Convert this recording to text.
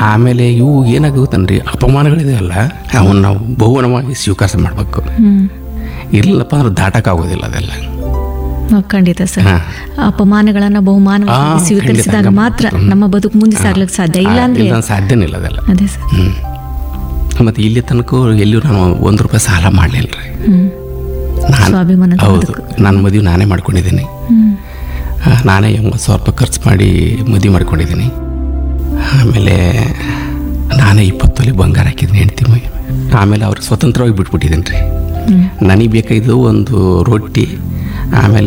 ಆಮೇಲೆ ಇವು ಏನಾಗುತ್ತನ್ರಿ ಅಪಮಾನಗಳಿದೆಯಲ್ಲ ಅವನ್ನ ನಾವು ಬಹುವನವಾಗಿ ಸ್ವೀಕಾರ ಮಾಡಬೇಕು ಹ್ಮ್ ಇಲ್ಲಪ್ಪ ಅಂದ್ರೆ ದಾಟಕ್ಕಾಗೋದಿಲ್ಲ ಅದೆಲ್ಲ ಹ್ಮ್, ಖಂಡಿತ ಸರ್ ಹಾ. ಅಪಮಾನಗಳನ್ನ ಬಹುಮಾನವಾಗಿ ಆ, ಸ್ವೀಕರಿಸಿದಾಗ ಖಂಡಿತ. ಮಾತ್ರ ನಮ್ಮ ಬದುಕು ಮುಂದೆ ಸಾಗ್ಲಿಕ್ಕೆ ಸಾಧ್ಯ ಇಲ್ಲ ಅಂದ್ರೆ ಇಲ್ಲ ಸಾಧ್ಯನೇ ಇಲ್ಲ ಅದೆಲ್ಲ ಅದೇ ಸರ್ ಹ್ಞೂ ಮತ್ತು ಇಲ್ಲಿ ತನಕ ಎಲ್ಲಿಯೂ ನಾನು ಒಂದು ರೂಪಾಯಿ ಸಾಲ ಮಾಡಲಿಲ್ಲ ರೀ ಹ್ಮ್ ನಾನು ಸ್ವಾಭಿಮಾನದ ಹೌದು ಬದುಕು. ನಾನು ಮದುವೆ ನಾನೇ ಮಾಡ್ಕೊಂಡಿದ್ದೀನಿ ಹ್ಮ್ ಆ, ನಾನೇ ಎಂಬತ್ತು ಸಾವಿರ ರೂಪಾಯಿ ಖರ್ಚು ಮಾಡಿ ಮದುವೆ ಮಾಡ್ಕೊಂಡಿದ್ದೀನಿ ಆಮೇಲೆ ನಾನೇ ಇಪ್ಪತ್ತು ತೊಲೆ ಬಂಗಾರ ಹಾಕಿದ್ದೀನಿ ಹೆಂಡ್ತಿ ಮೈ ಆಮೇಲೆ ಅವ್ರಿಗೆ ಸ್ವತಂತ್ರವಾಗಿ ಬಿಟ್ಬಿಟ್ಟಿದ್ದೀನಿ ರೀ ಹ್ಮ್ ನನಗೆ ಬೇಕಾಗಿದ್ದು ಒಂದು ರೊಟ್ಟಿ ಆಮೇಲೆ